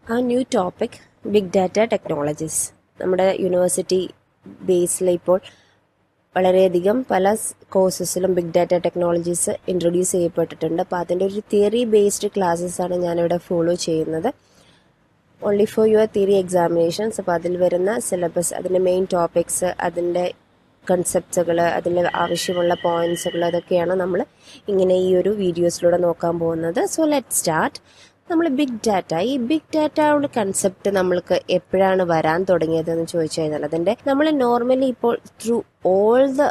ആ new topic big data technologies നമ്മുടെ university ബേസിൽ ഇപ്പോൾ വളരെയധികം പല കോഴ്സസിലും ബിഗ് ഡാറ്റ ടെക്നോളജീസ് ഇൻട്രൊഡ്യൂസ് ചെയ്യപ്പെട്ടിട്ടുണ്ട് അപ്പോൾ അതിൻ്റെ ഒരു തിയറി ബേസ്ഡ് ക്ലാസ്സസ് ആണ് ഞാനിവിടെ ഫോളോ ചെയ്യുന്നത് only for your theory examinations അപ്പോൾ അതിൽ വരുന്ന സിലബസ് അതിൻ്റെ മെയിൻ ടോപ്പിക്സ് അതിൻ്റെ കൺസെപ്റ്റ്സുകൾ അതിൽ ആവശ്യമുള്ള പോയിന്റ്സുകൾ അതൊക്കെയാണ് നമ്മൾ ഇങ്ങനെ ഈ ഒരു വീഡിയോസിലൂടെ നോക്കാൻ പോകുന്നത് സോ ലെറ്റ് സ്റ്റാർട്ട് നമ്മൾ ബിഗ് ഡാറ്റ ഈ ബിഗ് ഡാറ്റയുടെ കൺസെപ്റ്റ് നമ്മൾക്ക് എപ്പോഴാണ് വരാൻ തുടങ്ങിയതെന്ന് ചോദിച്ചു കഴിഞ്ഞാൽ അതിൻ്റെ നമ്മൾ നോർമലി ഇപ്പോൾ through all the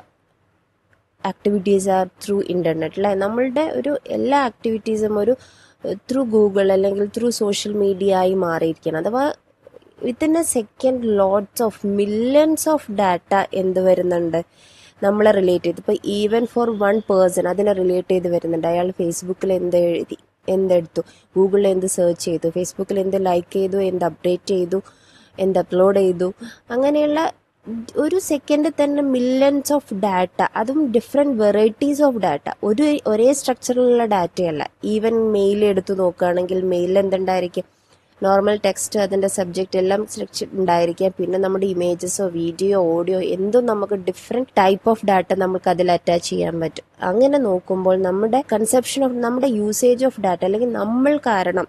activities are through internet അല്ലേ നമ്മളുടെ ഒരു എല്ലാ ആക്ടിവിറ്റീസും ഒരു ത്രൂ ഗൂഗിൾ അല്ലെങ്കിൽ ത്രൂ സോഷ്യൽ മീഡിയ ആയി മാറിയിരിക്കണം അഥവാ within a second lots of millions of data എന്ത് വരുന്നുണ്ട് നമ്മളെ റിലേറ്റ് ചെയ്ത് ഇപ്പോൾ ഈവൻ ഫോർ വൺ പേഴ്സൺ അതിനെ റിലേറ്റ് ചെയ്ത് വരുന്നുണ്ട് അയാൾ ഫേസ്ബുക്കിൽ എന്ത് എഴുതി എന്തെടുത്തു ഗൂഗിളിൽ എന്ത് സെർച്ച് ചെയ്തു ഫേസ്ബുക്കിൽ എന്ത് ലൈക്ക് ചെയ്തു എന്ത് അപ്ഡേറ്റ് ചെയ്തു എന്ത് അപ്ലോഡ് ചെയ്തു അങ്ങനെയുള്ള ഒരു സെക്കൻഡിൽ തന്നെ മില്യൺസ് ഓഫ് ഡാറ്റ അതും ഡിഫറെൻറ്റ് വെറൈറ്റീസ് ഓഫ് ഡാറ്റ ഒരു ഒരേ സ്ട്രക്ചറിലുള്ള ഡാറ്റയല്ല ഈവൻ മെയിൽ എടുത്തു നോക്കുകയാണെങ്കിൽ മെയിലിൽ എന്തുണ്ടായിരിക്കും നോർമൽ ടെക്സ്റ്റ് അതിൻ്റെ സബ്ജക്റ്റ് എല്ലാം സ്ട്രക്ചർ ഉണ്ടായിരിക്കാം പിന്നെ നമ്മുടെ ഇമേജസോ വീഡിയോ ഓഡിയോ എന്തും നമുക്ക് ഡിഫറെൻറ്റ് ടൈപ്പ് ഓഫ് ഡാറ്റ നമുക്ക് അതിൽ അറ്റാച്ച് ചെയ്യാൻ പറ്റും അങ്ങനെ നോക്കുമ്പോൾ നമ്മുടെ കൺസെപ്ഷൻ ഓഫ് നമ്മുടെ യൂസേജ് ഓഫ് ഡാറ്റ അല്ലെങ്കിൽ നമ്മൾ കാരണം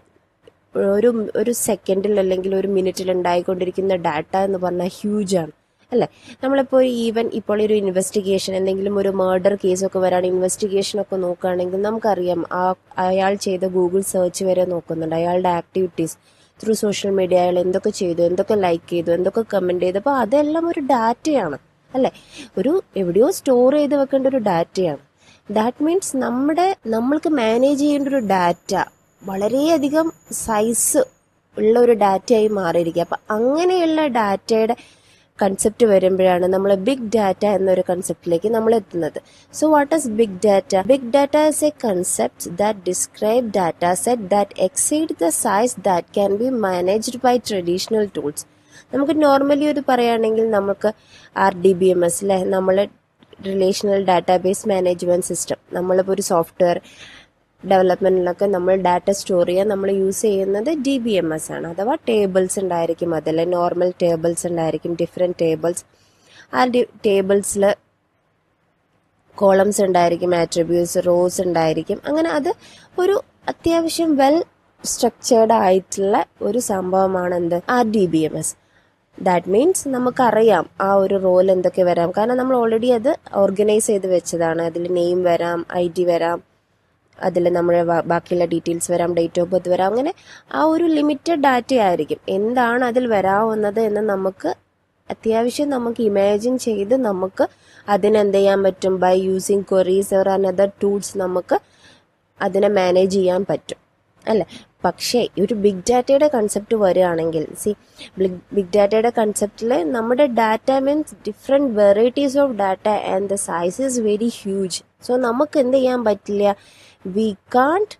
ഒരു ഒരു സെക്കൻഡിൽ അല്ലെങ്കിൽ ഒരു മിനിറ്റിൽ ഉണ്ടായിക്കൊണ്ടിരിക്കുന്ന ഡാറ്റ എന്ന് പറഞ്ഞാൽ ഹ്യൂജ് ആണ് അല്ലേ നമ്മളിപ്പോൾ ഈവൻ ഇപ്പോൾ ഒരു ഇൻവെസ്റ്റിഗേഷൻ എന്തെങ്കിലും ഒരു മർഡർ കേസൊക്കെ വരാണ് ഇൻവെസ്റ്റിഗേഷൻ ഒക്കെ നോക്കുകയാണെങ്കിൽ നമുക്കറിയാം ആ അയാൾ ചെയ്ത ഗൂഗിൾ സെർച്ച് വരെ നോക്കുന്നുണ്ട് അയാളുടെ ആക്ടിവിറ്റീസ് ത്രൂ സോഷ്യൽ മീഡിയ അയാൾ എന്തൊക്കെ ചെയ്തു എന്തൊക്കെ ലൈക്ക് ചെയ്തു എന്തൊക്കെ കമൻറ്റ് ചെയ്തു അപ്പോൾ അതെല്ലാം ഒരു ഡാറ്റയാണ് അല്ലേ ഒരു എവിടെയോ സ്റ്റോർ ചെയ്ത് വെക്കേണ്ട ഒരു ഡാറ്റയാണ് ദാറ്റ് മീൻസ് നമ്മുടെ നമ്മൾക്ക് മാനേജ് ചെയ്യേണ്ട ഒരു ഡാറ്റ വളരെയധികം സൈസ് ഉള്ള ഒരു ഡാറ്റയായി മാറിയിരിക്കുക അപ്പം അങ്ങനെയുള്ള ഡാറ്റയുടെ കൺസെപ്റ്റ് വരുമ്പോഴാണ് നമ്മൾ ബിഗ് ഡാറ്റ എന്നൊരു കൺസെപ്റ്റിലേക്ക് നമ്മൾ എത്തുന്നത് so what is big data big data is a concept that describe data set that exceed the size that can be managed by traditional tools നമുക്ക് നോർമലി ഒരു പറയുകയാണെങ്കിൽ നമുക്ക് R D B M S അല്ലെ നമ്മൾ relational database management system നമ്മളിപ്പോൾ ഒരു software ഡെവലപ്മെന്റിലൊക്കെ നമ്മൾ data store ചെയ്യാൻ നമ്മൾ യൂസ് ചെയ്യുന്നത് ഡി ബി എം എസ് ആണ് അഥവാ ടേബിൾസ് ഉണ്ടായിരിക്കും അതിൽ നോർമൽ ടേബിൾസ് ഉണ്ടായിരിക്കും ഡിഫറെൻറ്റ് ടേബിൾസ് ആ ടേബിൾസിൽ കോളംസ് ഉണ്ടായിരിക്കും ആട്രിബ്യൂട്ട്സ് റോസ് ഉണ്ടായിരിക്കും അങ്ങനെ അത് ഒരു അത്യാവശ്യം വെൽ സ്ട്രക്ചേർഡ് ആയിട്ടുള്ള ഒരു സംഭവമാണ് എന്ത് R D B M S that means നമുക്കറിയാം ആ ഒരു റോൾ എന്തൊക്കെ വരാം കാരണം നമ്മൾ ഓൾറെഡി അത് ഓർഗനൈസ് ചെയ്ത് വെച്ചതാണ് അതിൽ നെയിം വരാം ഐ ഡി വരാം അതിൽ നമ്മുടെ ബാക്കിയുള്ള ഡീറ്റെയിൽസ് വരാം ഡേറ്റ് ഓഫ് ബർത്ത് വരാം അങ്ങനെ ആ ഒരു ലിമിറ്റഡ് ഡാറ്റ ആയിരിക്കും എന്താണ് അതിൽ വരാവുന്നത് എന്ന് നമുക്ക് അത്യാവശ്യം നമുക്ക് ഇമാജിൻ ചെയ്ത് നമുക്ക് അതിനെന്ത് ചെയ്യാൻ പറ്റും by using queries or another tools നമുക്ക് അതിനെ മാനേജ് ചെയ്യാൻ പറ്റും അല്ലേ പക്ഷേ ഒരു ബിഗ് ഡാറ്റയുടെ കൺസെപ്റ്റ് വരികയാണെങ്കിൽ സി ബിഗ് ഡാറ്റയുടെ കൺസെപ്റ്റിൽ നമ്മുടെ data means different varieties of data and the size is very huge so നമുക്ക് എന്ത് ചെയ്യാൻ പറ്റില്ല we can't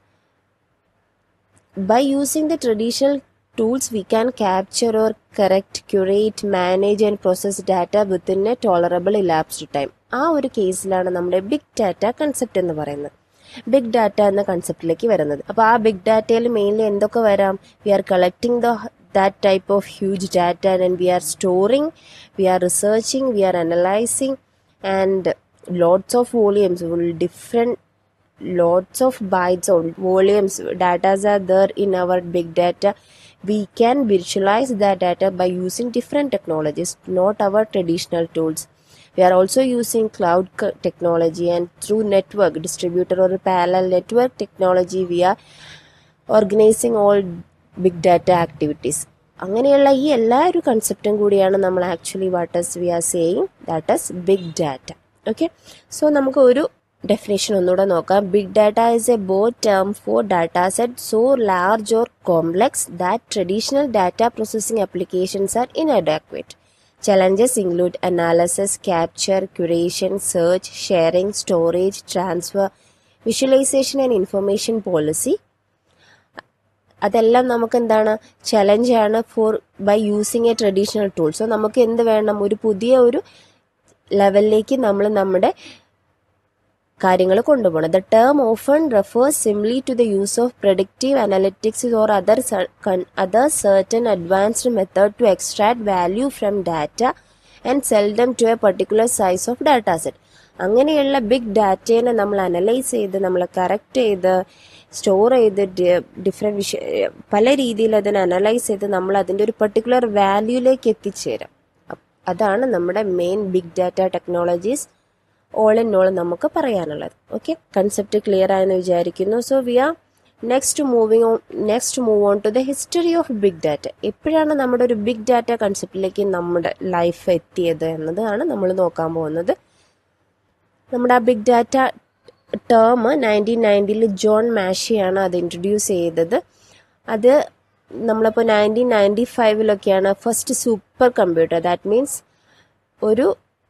by using the traditional tools we can capture or correct curate manage and process data within a tolerable elapsed time ആ ഒരു കേസിലാണ് നമ്മുടെ big data concept എന്ന് പറയുന്നത് ബിഗ് ഡാറ്റ എന്ന കൺസെപ്റ്റിലേക്ക് വരുന്നത് അപ്പോൾ ആ ബിഗ് ഡാറ്റയിൽ മെയിൻലി എന്തൊക്കെ വരാം we are collecting the that type of huge data and we are storing we are researching we are analysing and lots of volumes different lots of bytes or volumes data are there in our big data we can visualize that data by using different technologies not our traditional tools we are also using cloud technology and through network distributor or parallel network technology we are organizing all big data activities അങ്ങനെയുള്ള ഈ എല്ലാ ഒരു കൺസെപ്റ്റും കൂടിയാണ് നമ്മൾ actually what's we are saying that is big data okay so നമുക്ക് ഒരു definition ഒന്നുകൂടെ നോക്കാം big data is a broad term for data set so large or complex that traditional data processing applications are inadequate Challenges include analysis, capture, curation, search, sharing, storage, transfer, visualization and information policy. അതെല്ലാം നമുക്ക് എന്താണ് challenge ആണ് for by using a traditional tool so നമുക്ക് എന്ത് വേണം ഒരു പുതിയ ഒരു ലെവലിലേക്ക് നമ്മൾ നമ്മുടെ കാര്യങ്ങൾ കൊണ്ടുപോകണം the term often refers simply to the use of predictive analytics or other other certain advanced method to extract value from data and seldom to a particular size of data set അങ്ങനെയുള്ള big ഡാറ്റേനെ നമ്മൾ analyse ചെയ്ത് നമ്മൾ correct ചെയ്ത് store ചെയ്ത് different വിഷയ പല രീതിയിൽ അതിനെ അനലൈസ് ചെയ്ത് നമ്മൾ അതിൻ്റെ ഒരു പർട്ടിക്കുലർ വാല്യൂയിലേക്ക് എത്തിച്ചേരാം അപ്പ് അതാണ് നമ്മുടെ main big data technologies all in all നമുക്ക് പറയാനുള്ളത് ഓക്കെ കൺസെപ്റ്റ് ക്ലിയർ ആയെന്ന് വിചാരിക്കുന്നു so we are next moving on next move on to the history of big data എപ്പോഴാണ് നമ്മുടെ ഒരു ബിഗ് ഡാറ്റ കൺസെപ്റ്റിലേക്ക് നമ്മുടെ ലൈഫ് എത്തിയത് എന്നതാണ് നമ്മൾ നോക്കാൻ പോകുന്നത് നമ്മുടെ ആ ബിഗ് ഡാറ്റ ടേം നയൻറ്റീൻ നയൻറ്റിയിൽ ജോൺ മാഷിയാണ് അത് ഇൻട്രൊഡ്യൂസ് ചെയ്തത് അത് നമ്മളിപ്പോൾ നയൻറ്റീൻ നയൻറ്റി ഫൈവിലൊക്കെയാണ് first super computer that means ഒരു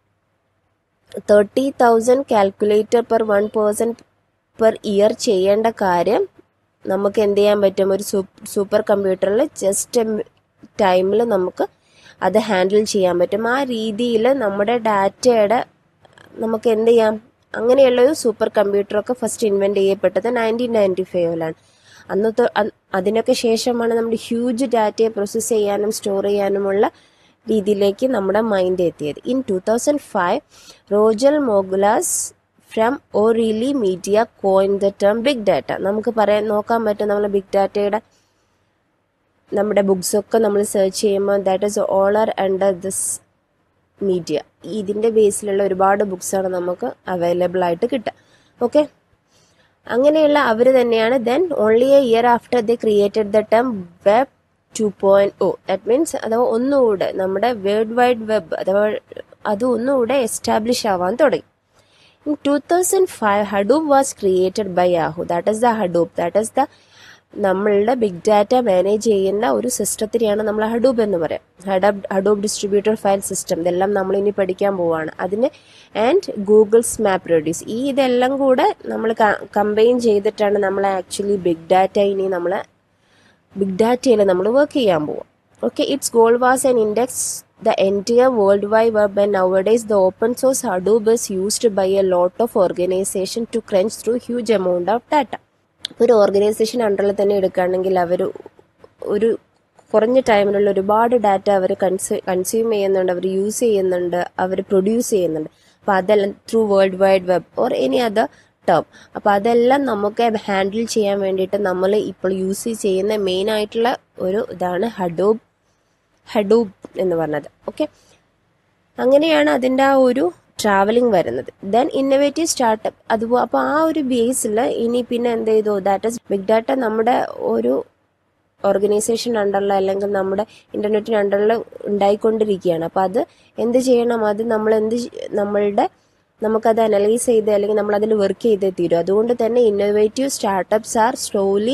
thirty thousand calculator per one person per year ചെയ്യേണ്ട കാര്യം നമുക്ക് എന്ത് ചെയ്യാൻ പറ്റും ഒരു സൂപ്പർ കമ്പ്യൂട്ടറിൽ ജസ്റ്റ് ടൈമിൽ നമുക്ക് അത് ഹാൻഡിൽ ചെയ്യാൻ പറ്റും ആ രീതിയിൽ നമ്മുടെ ഡാറ്റയുടെ നമുക്ക് എന്ത് ചെയ്യാം അങ്ങനെയുള്ള ഒരു സൂപ്പർ കമ്പ്യൂട്ടറൊക്കെ ഫസ്റ്റ് ഇൻവെന്റ് ചെയ്യപ്പെട്ടത് നയൻറ്റീൻ നയൻറ്റി ഫൈവിലാണ് അന്നത്തെ അതിനൊക്കെ ശേഷമാണ് നമ്മുടെ ഹ്യൂജ് ഡാറ്റയെ പ്രോസസ്സ് ചെയ്യാനും സ്റ്റോർ ചെയ്യാനുമുള്ള രീതിയിലേക്ക് നമ്മുടെ മൈൻഡ് എത്തിയത് in two thousand five Roger Mougalas from O'Reilly Media coin the term big data നമുക്ക് പറയാൻ നോക്കാൻ പറ്റും നമ്മൾ ബിഗ് ഡാറ്റയുടെ നമ്മുടെ ബുക്സൊക്കെ നമ്മൾ സെർച്ച് ചെയ്യുമ്പോൾ that is all are under this media ഇതിൻ്റെ ബേസിലുള്ള ഒരുപാട് ബുക്സാണ് നമുക്ക് അവൈലബിൾ ആയിട്ട് കിട്ടുക ഓക്കെ അങ്ങനെയുള്ള അവർ തന്നെയാണ് then only a year after the created the term web two point O that means അഥവാ ഒന്നുകൂടെ നമ്മുടെ വേൾഡ് വൈഡ് വെബ് അഥവാ അത് ഒന്നുകൂടെ എസ്റ്റാബ്ലിഷ് ആവാൻ തുടങ്ങി in two thousand five Hadoop was created by Yahoo that is the Hadoop that is the നമ്മളുടെ big data manage ചെയ്യുന്ന ഒരു സിസ്റ്റത്തിനെയാണ് നമ്മൾ ഹഡൂബ് എന്ന് പറയാം Hadoop Hadoop distributor file system ഇതെല്ലാം നമ്മൾ ഇനി പഠിക്കാൻ പോവാണ് അതിന് ആൻഡ് ഗൂഗിൾസ് മാപ്പ് റെഡ്യൂസ് ഈ ഇതെല്ലാം കൂടെ നമ്മൾ കമ്പൈൻ ചെയ്തിട്ടാണ് നമ്മൾ ആക്ച്വലി ബിഗ് ഡാറ്റ ഇനി നമ്മൾ ബിഗ് ഡാറ്റയിൽ നമ്മൾ വർക്ക് ചെയ്യാൻ പോവാം okay it's goal was an index the entire world wide web and nowadays the open source Hadoop is used by a lot of organisation to crunch through huge amount of data ഒരു organisation അണ്ടറിൽ തന്നെ എടുക്കുകയാണെങ്കിൽ അവർ ഒരു കുറഞ്ഞ ടൈമിലുള്ള ഒരുപാട് data അവർ കൺസ്യൂ consume ചെയ്യുന്നുണ്ട് അവർ use ചെയ്യുന്നുണ്ട് അവർ produce ചെയ്യുന്നുണ്ട് അപ്പോൾ അതെല്ലാം through world wide web or any other term അപ്പോൾ അതെല്ലാം നമുക്ക് ഹാൻഡിൽ ചെയ്യാൻ വേണ്ടിയിട്ട് നമ്മൾ ഇപ്പോൾ യൂസ് ചെയ്യുന്ന മെയിൻ ആയിട്ടുള്ള ഒരു ഇതാണ് ഹഡൂബ് ഹഡൂബ് എന്ന് പറഞ്ഞത് ഓക്കെ അങ്ങനെയാണ് അതിൻ്റെ ആ ഒരു ട്രാവലിംഗ് വരുന്നത് ദെൻ ഇന്നോവേറ്റീവ് സ്റ്റാർട്ടപ്പ് അതുപോലെ അപ്പോൾ ആ ഒരു ബേസിൽ ഇനി പിന്നെ എന്ത് ചെയ്തു ദാറ്റ് ഇസ് ബിഗ് ഡാറ്റ നമ്മുടെ ഒരു ഓർഗനൈസേഷൻ അണ്ടറിൽ അല്ലെങ്കിൽ നമ്മുടെ ഇന്റർനെറ്റിന് അണ്ടറിൽ ഉണ്ടായിക്കൊണ്ടിരിക്കുകയാണ് അപ്പോൾ അത് എന്ത് ചെയ്യണം അത് നമ്മൾ എന്ത് നമ്മളുടെ നമുക്കത് അനലൈസ് ചെയ്ത് അല്ലെങ്കിൽ നമ്മൾ അതിൽ വർക്ക് ചെയ്തേ തീരും അതുകൊണ്ട് തന്നെ innovative startups are slowly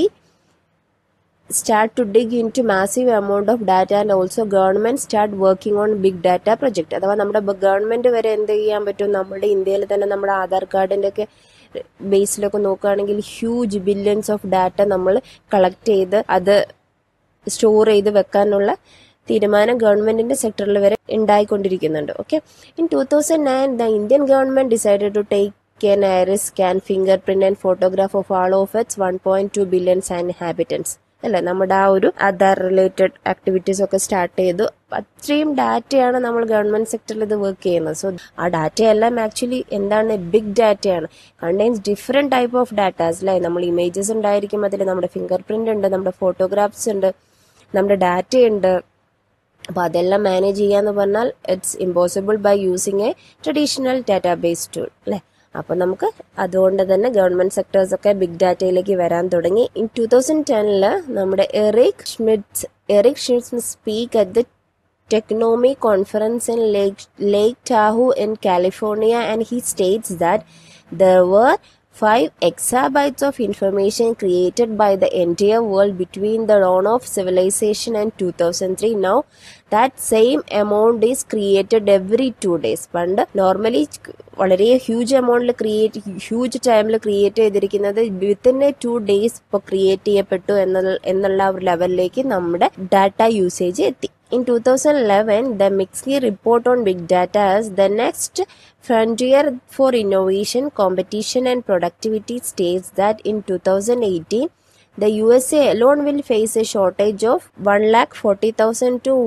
start to dig into massive amount of data and also government start working on big data project അഥവാ നമ്മുടെ ഗവൺമെന്റ് വരെ എന്ത് ചെയ്യാൻ പറ്റും നമ്മുടെ ഇന്ത്യയിൽ തന്നെ നമ്മുടെ ആധാർ കാർഡിന്റെ ഒക്കെ ബേസിലൊക്കെ നോക്കുകയാണെങ്കിൽ ഹ്യൂജ് ബില്യൺസ് ഓഫ് ഡാറ്റ നമ്മൾ കളക്ട് ചെയ്ത് അത് സ്റ്റോർ ചെയ്ത് വെക്കാനുള്ള തീരുമാനം ഗവൺമെന്റിന്റെ സെക്ടറിൽ വരെ ഉണ്ടായിക്കൊണ്ടിരിക്കുന്നുണ്ട് okay in two thousand nine the Indian government decided to take an iris scan fingerprint and photograph of all of its 1.2 billion inhabitants അല്ലെ നമ്മുടെ ആ ഒരു ആധാർ റിലേറ്റഡ് ആക്ടിവിറ്റീസ് ഒക്കെ സ്റ്റാർട്ട് ചെയ്തു അത്രയും ഡാറ്റയാണ് നമ്മൾ ഗവൺമെന്റ് സെക്ടറിൽ ഇത് വർക്ക് ചെയ്യുന്നത് സോ ആ ഡാറ്റയെല്ലാം ആക്ച്വലി എന്താണ് ബിഗ് ഡാറ്റയാണ് contains different type of datas അല്ലേ നമ്മൾ ഇമേജസ് ഉണ്ടായിരിക്കും അതിൽ നമ്മുടെ ഫിംഗർ പ്രിന്റ് ഉണ്ട് നമ്മുടെ ഫോട്ടോഗ്രാഫ്സ് ഉണ്ട് നമ്മുടെ ഡാറ്റ ഉണ്ട് അപ്പോൾ അതെല്ലാം മാനേജ് ചെയ്യാന്ന് പറഞ്ഞാൽ it's impossible by using a traditional database tool അല്ലേ അപ്പോൾ നമുക്ക് അതുകൊണ്ട് തന്നെ ഗവൺമെന്റ് സെക്ടേഴ്സ് ഒക്കെ ബിഗ് ഡാറ്റയിലേക്ക് വരാൻ തുടങ്ങി ഇൻ ടൂ തൗസൻഡ് ടെനില് നമ്മുടെ Eric Schmidt's Eric Schmidt's speak at the Techonomy conference in Lake Lake Tahoe in California and he states that there were 5 exabytes of information created by the entire world between the dawn of civilization and 2003 now that same amount is created every two days പണ്ട് normally വളരെ huge എമൗണ്ടിൽ create huge ടൈമിൽ create ചെയ്തിരിക്കുന്നത് within a two days ഇപ്പോൾ create ചെയ്യപ്പെട്ടു എന്നുള്ള എന്നുള്ള ഒരു ലെവലിലേക്ക് നമ്മുടെ ഡാറ്റ യൂസേജ് എത്തി In 2011, the McKinsey report on big data as the next frontier for innovation, competition, and productivity states that in 2018, the USA alone will face a shortage of 1,40,000 to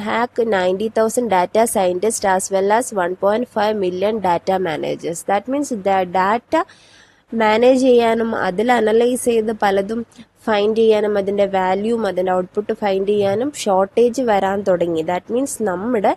1,90,000 data scientists as well as 1.5 million data managers. That means the data manage ചെയ്യാനും അതിൽ analyse ചെയ്ത് പലതും find ചെയ്യാനും അതിൻ്റെ വാല്യൂം അതിൻ്റെ output find ചെയ്യാനും shortage വരാൻ തുടങ്ങി ദാറ്റ് മീൻസ് നമ്മുടെ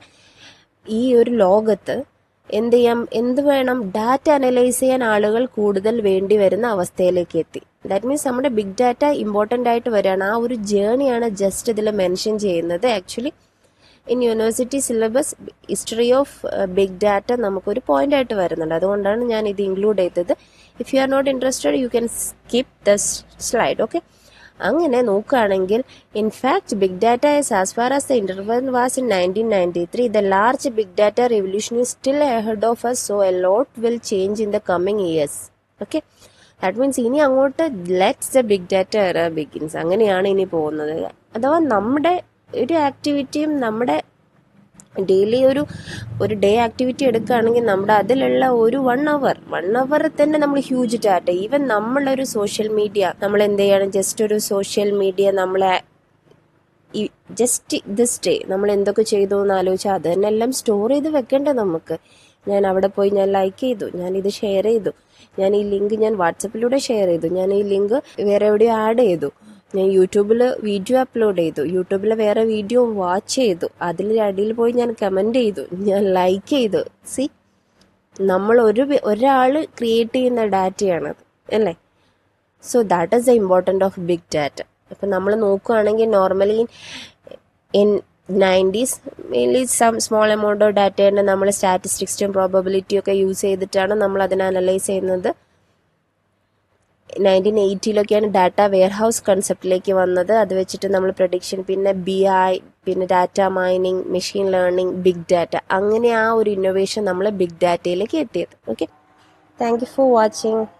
ഈ ഒരു ലോകത്ത് എന്ത് ചെയ്യാം എന്ത് വേണം ഡാറ്റ അനലൈസ് ചെയ്യാൻ ആളുകൾ കൂടുതൽ വേണ്ടി വരുന്ന അവസ്ഥയിലേക്ക് എത്തി ദാറ്റ് മീൻസ് നമ്മുടെ ബിഗ് ഡാറ്റ ഇമ്പോർട്ടൻ്റ് ആയിട്ട് വരികയാണ് ആ ഒരു ജേണിയാണ് ജസ്റ്റ് ഇതിൽ മെൻഷൻ ചെയ്യുന്നത് actually in university syllabus history of big data നമുക്കൊരു പോയിന്റ് ആയിട്ട് വരുന്നുണ്ട് അതുകൊണ്ടാണ് ഞാൻ ഇത് ഇൻക്ലൂഡ് ചെയ്തത് if you are not interested you can skip the slide okay അങ്ങനെ നോക്കുകയാണെങ്കിൽ in fact big data is as far as the interval was in nineteen ninety three the large big data revolution is still head of us so a lot will change in the coming years okay that means ഇനി അങ്ങോട്ട് let's the big data era begins അങ്ങനെയാണ് ഇനി പോകുന്നത് അഥവാ നമ്മുടെ ഒരു ആക്ടിവിറ്റിയും നമ്മുടെ daily ഒരു ഒരു ഡേ ആക്ടിവിറ്റി എടുക്കുകയാണെങ്കിൽ നമ്മുടെ അതിലുള്ള ഒരു വൺ അവർ വൺ അവർ തന്നെ നമ്മൾ ഹ്യൂജ് ഡാറ്റ ഈവൻ നമ്മളൊരു സോഷ്യൽ മീഡിയ നമ്മൾ എന്ത് ചെയ്യണം ജസ്റ്റ് ഒരു സോഷ്യൽ മീഡിയ നമ്മളെ ഈ ജസ്റ്റ് ദിസ് ഡേ നമ്മൾ എന്തൊക്കെ ചെയ്തു എന്ന് ആലോചിച്ചാൽ അത് തന്നെ എല്ലാം സ്റ്റോർ ചെയ്ത് വെക്കണ്ടേ നമുക്ക് ഞാൻ അവിടെ പോയി ഞാൻ ലൈക്ക് ചെയ്തു ഞാൻ ഇത് ഷെയർ ചെയ്തു ഞാൻ ഈ ലിങ്ക് ഞാൻ വാട്സപ്പിലൂടെ ഷെയർ ചെയ്തു ഞാൻ ഈ ലിങ്ക് വേറെ എവിടെയോ ആഡ് ചെയ്തു ഞാൻ യൂട്യൂബിൽ വീഡിയോ അപ്ലോഡ് ചെയ്തു യൂട്യൂബിൽ വേറെ വീഡിയോ വാച്ച് ചെയ്തു അതിൽ അടിയിൽ പോയി ഞാൻ കമൻറ്റ് ചെയ്തു ഞാൻ ലൈക്ക് ചെയ്തു സി നമ്മൾ ഒരു ഒരാൾ ക്രിയേറ്റ് ചെയ്യുന്ന ഡാറ്റയാണത് അല്ലേ so that is the important of big data അപ്പം നമ്മൾ നോക്കുകയാണെങ്കിൽ normally in nineties mainly some small amount of ഡാറ്റയുടെ നമ്മൾ സ്റ്റാറ്റിസ്റ്റിക്സും പ്രോബബിലിറ്റിയും ഒക്കെ യൂസ് ചെയ്തിട്ടാണ് നമ്മൾ അതിനെ അനലൈസ് ചെയ്യുന്നത് നയൻറ്റീൻ എയ്റ്റിയിലൊക്കെയാണ് ഡാറ്റ വെയർഹൗസ് കൺസെപ്റ്റിലേക്ക് വന്നത് അത് വെച്ചിട്ട് നമ്മൾ പ്രഡിക്ഷൻ പിന്നെ ബി ഐ പിന്നെ data mining machine learning big data അങ്ങനെ ആ ഒരു ഇന്നോവേഷൻ നമ്മൾ ബിഗ് ഡാറ്റയിലേക്ക് എത്തിയത് okay thank you for watching